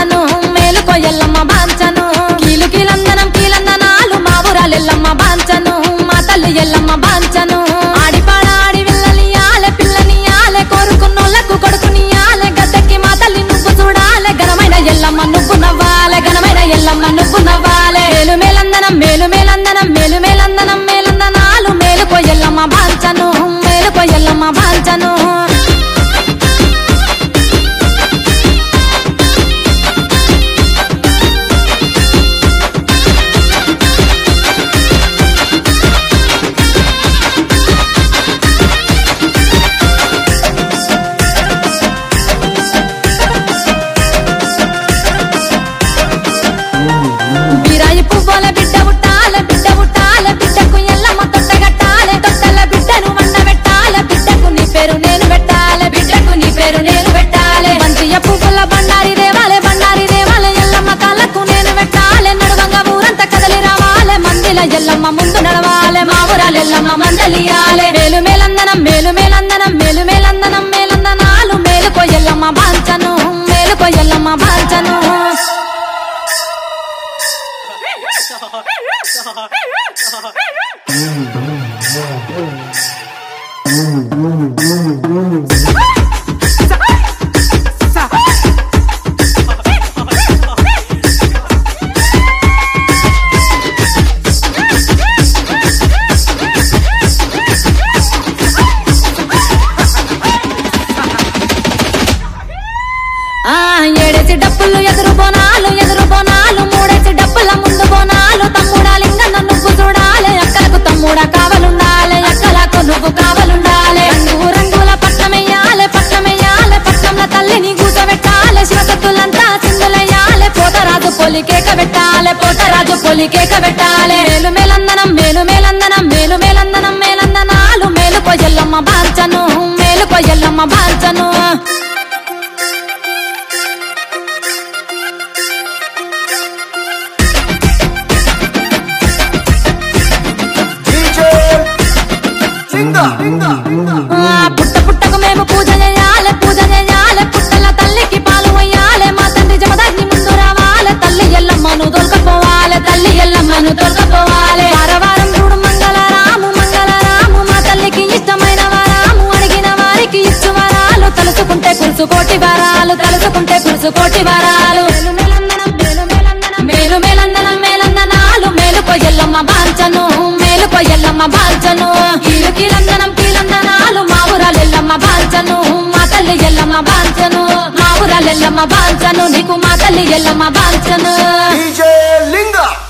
బాంచను మేలుకో ఎల్లమ్మ బాంచను కీలు కీలందనం కీలందనాలు మా ఊరాలెల్లమ్మ బాంచను మా తల్లి ఎల్లమ్మ బాంచను ఆడిపాడ ఆడి విల్లనియాలే పిల్లనియాలే కోరుకున్నోళ్ళకు కొడుకునియాలే గద్దెకి మా తల్లి నువ్వు చూడాలే ఘనమైన ఎల్లమ్మ నువ్వు నవ్వాలే ఘనమైన ఎల్లమ్మ నువ్వు నవ్వాలే మేలు మేలందనం మేలు మేలందనం మేలు మేలందనం మేలందనాలు మేలుకో ఎల్లమ్మ బాంచను మేలుకో ఎల్లమ్మ బాంచను బిరాయి పువ్వుల బిడ్డ పుట్టాలే బిడ్డ పుట్టాలే బిడ్డకు ఎల్లమ్మ తొట్ట కట్టాలే తొట్టల బిడ్డను వండ పెట్టాలే బిడ్డకు నీ పేరు నేను పెట్టాలే బిడ్డకు నీ పేరు నేను పెట్టాలే మంచియ పువ్వుల బండారి దేవాలే బండారి దేవాలే ఎల్లమ్మ కాళ్ళకు నేను పెట్టాలే నడువంగా ఊరంతా కదలి రావాలే మందిల ఎల్లమ్మ ముందు నడవాలే మా ఊరాలు ఎల్లమ్మ మందలియాలే మేలు మేలందనం మేలు మేలందనం మేలు మేలందనం మేలందనాలు మేలుకో ఎల్లమ్మ బాంచను మేలుకో ఎల్లమ్మ బాంచను ఆ ఏడేసి డప్పులు ఎదురు బోనాలు ఎదురు బోనాలు మూడేసి డప్పుల ముందు బోనాలు తమ్ముడా లింగన్న నువ్వు చూడాలి అక్కలకు తమ్ముడా కావలుండాలి అక్కలకు నువ్వు కావలుండాలి రంగు రంగుల పట్నమెయ్యాలి పట్నమెయ్యాలి పట్నంలో తల్లిని కూసబెట్టాలి శివసత్తులంతా చిందులయ్యాలి పోతరాజు పొలి కేక పెట్టాలి పోతరాజు పొలి కేక పెట్టాలి మేలు మేలందనం మేలు మేలందనం మేలు మేలందనం మేలందనాలు మేలుకో ఎల్లమ్మ బాల్చను మేలుకో Yellamma బాల్చను DJ Linda, Linda, Linda. ఆ పుట్ట పుట్టకు మేము పూజ చేయాలి పూజ చేయాలి పుట్టల తల్లికి పాలు వేయాలి మా తండ్రి జమదాగ్ని ముందు రావాలి తల్లి ఎల్లమ్మను తోలుకపోవాలి తల్లి ఎల్లమ్మను తోలుకపోవాలి వారవారం చూడు మంగళరాము మంగళరాము మా తల్లికి ఇష్టమైన వారాము అడిగిన వారికి ఇచ్చు వరాలు తలుచుకుంటే కురుసు కోటి వారాలు తలుచుకుంటే కురుసు కోటి వారాలు మేలు మేలందనం మేలందనాలు మేలుకో ఎల్లమ్మ బాల్చను మేలుకో ఎల్లమ్మ బాల్చను కీలు కీలందనం కీలందనాలు మా ఊరాలు ఎల్లమ్మ బాల్చను మా తల్లి ఎల్లమ్మ బాల్చను మా ఊరాలు ఎల్లమ్మ బాల్చను నీకు మా తల్లి ఎల్లమ్మ బాల్చను DJ Linda.